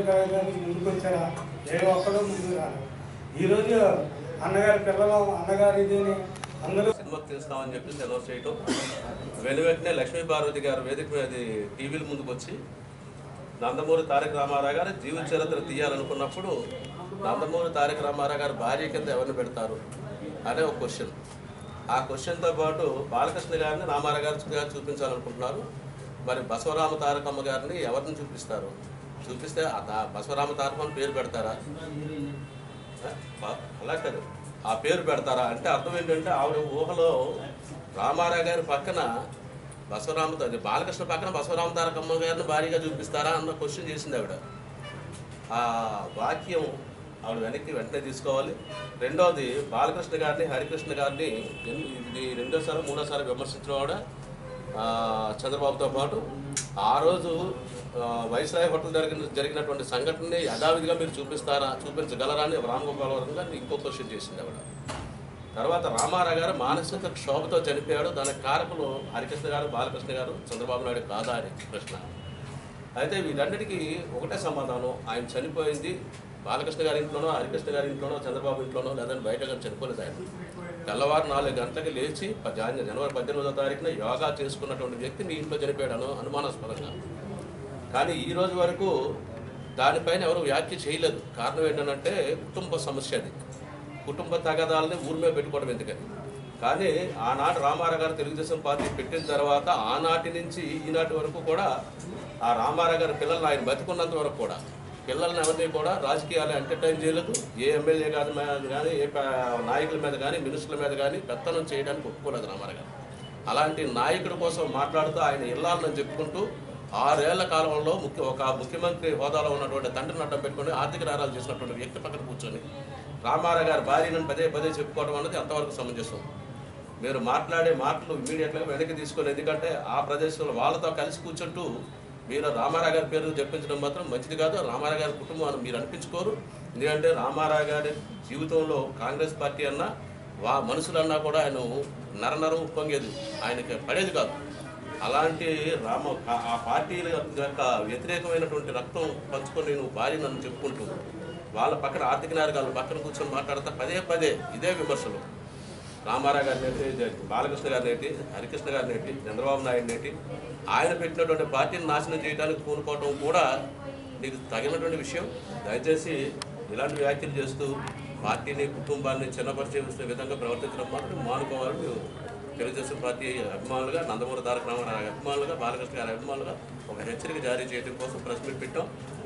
గారు గారు ముందుకు వచ్చారా ఏ ఒక్కడో ముందుకు రాలేదు ఈరోజు అన్నగారి పిల్లలు అన్నగారి ఇదేని అందరూ సినిమాకి తీస్తామని చెప్పి అనౌన్స్ చేయటం వెను వెంటనే లక్ష్మీ పార్వతి గారు వేదిక మీద టీవీల ముందుకు వచ్చి నందమూరి తారక రామారావు గారు జీవిత చరిత్ర తీయాలనుకున్నప్పుడు నందమూరి తారక రామారావు గారు భార్య కింద ఎవరిని పెడతారు అనే ఒక క్వశ్చన్ ఆ క్వశ్చన్తో పాటు బాలకృష్ణ గారిని రామారావు గారు గారు చూపించాలనుకుంటున్నారు మరి బసవరామ తారకమ్మ గారిని ఎవరిని చూపిస్తారు చూపిస్తే ఆ తా- బసవరామ తారకమ్మ పేరు పెడతారా బా- అలా కాదు ఆ పేరు పెడతారా అంటే అర్థం ఏంటంటే ఆవిడ ఊహలో రామారావు గారి పక్కన బసవరామ తా- బాలకృష్ణ పక్కన బసవరామ తారకమ్మ గారిని భారీగా చూపిస్తారా అన్న క్వశ్చన్ చేసింది ఆవిడ ఆ వాక్యం ఆవిడ వెనక్కి వెంటనే తీసుకోవాలి రెండవది బాలకృష్ణ గారిని హరికృష్ణ గారిని ఎన్- ఇది రెండోసారి మూడోసారి విమర్శించిన ఆవిడ ఆ, చంద్రబాబుతో పాటు ఆ రోజు ఆ, వైస్రాయ్ హోటల్ జరిగిన జరిగినటువంటి సంఘటనని యథావిధిగా మీరు చూపిస్తారా చూపించగలరా అని రామగోపాలవరం గారిని ఇంకో క్వశ్చన్ చేసింది ఆవిడ తర్వాత రామారావు గారు మానసిక క్షోభతో చనిపోయాడు దానికి కారకులు హరికృష్ణ గారు బాలకృష్ణ గారు చంద్రబాబు నాయుడు కాదా అని ప్రశ్న అయితే వీటన్నిటికీ ఒకటే సమాధానం ఆయన చనిపోయింది బాలకృష్ణ గారి ఇంట్లోనో హరికృష్ణ గారి ఇంట్లోనో చంద్రబాబు ఇంట్లోనో లేదంటే బయట కానీ చనిపోలేదు ఆయన తెల్లవారు నాలుగు గంటలకు లేచి ప- జాన్- జనవరి పద్దెనిమిదో తారీఖున యోగా చేసుకున్నటువంటి వ్యక్తి మీ ఇంట్లో చనిపోయాడు అను అనుమానాస్పదంగా కానీ ఈ రోజు వరకు దానిపైన ఎవరు వ్యాఖ్య చేయలేదు కారణం ఏంటంటే కుటుంబ సమస్య అది కుటుంబ తగాదాలని ఊరి మీద పెట్టుకోవడం ఎందుకని కానీ ఆనాడు రామారావు గారు తెలుగుదేశం పార్టీ పెట్టిన తర్వాత ఆనాటి నుంచి ఈనాటి వరకు కూడా ఆ రామారావు గారి పిల్లల్ని ఆయన బతికున్నంత వరకు కూడా పిల్లల్ని ఎవరిని కూడా రాజకీయాలు ఎంటర్టైన్ చేయలేదు ఏ ఎమ్మెల్యే గారి మీద కానీ ఏ ప- నాయకుల మీద కానీ మినిస్టర్ల మీద కానీ పెత్తనం చేయడానికి ఒప్పుకోలేదు రామారావు గారు అలాంటి నాయకుడి కోసం మాట్లాడుతూ ఆయన ఇల్లాలని చెప్పుకుంటూ ఆరేళ్ల కాలంలో ముఖ్య ఒక ముఖ్యమంత్రి హోదాలో ఉన్నటువంటి తండ్రిని అడ్డం పెట్టుకుని ఆర్థిక నేరాలు చేసినటువంటి వ్యక్తి పక్కన కూర్చొని రామారావు గారి భార్యను పదే పదే చెప్పుకోవడం అనేది అంతవరకు సమంజసం మీరు మాట్లాడే మాటలు ఇమీడియట్గా వెనక్కి తీసుకొని ఎందుకంటే ఆ ప్రదేశంలో వాళ్ళతో కలిసి కూర్చుంటూ మీరు రామారావు గారి పేరు చెప్పించడం మాత్రం మంచిది కాదు రామారావు గారి కుటుంబాన్ని మీరు అనిపించుకోరు ఎందుకంటే రామారావు గారి జీవితంలో కాంగ్రెస్ పార్టీ అన్నా వా మనుషులన్నా కూడా ఆయన నరనరం పొంగేది ఆయనకి పడేది కాదు అలాంటి రామ ఆ- ఆ పార్టీల యొక్క వ్యతిరేకమైనటువంటి రక్తం పంచుకొని నువ్వు భార్య నన్ను చెప్పుకుంటూ వాళ్ళ పక్కన ఆర్థిక నేరగాళ్ళు పక్కన కూర్చొని మాట్లాడతా పదే పదే ఇదే విమర్శలు రామారావు గారిని ఏంటి ఇది బాలకృష్ణ గారిని ఏంటి హరికృష్ణ గారిని ఏంటి చంద్రబాబు నాయుడు ఏంటి ఆయన పెట్టినటువంటి పార్టీని నాశనం చేయడానికి పూనుకోవడం కూడా నీకు తగినటువంటి విషయం దయచేసి ఇలాంటి వ్యాఖ్యలు చేస్తూ పార్టీని కుటుంబాన్ని చిన్నపరిచే విధంగా ప్రవర్తించడం మాత్రం మానుకోవాలని మేము తెలుగుదేశం పార్టీ అభిమానులుగా నందమూరి తారక రామారావు గారి అభిమానులుగా బాలకృష్ణ గారి అభిమానులుగా ఒక హెచ్చరిక జారీ చేయడం కోసం ప్రెస్ మీట్ పెట్టాం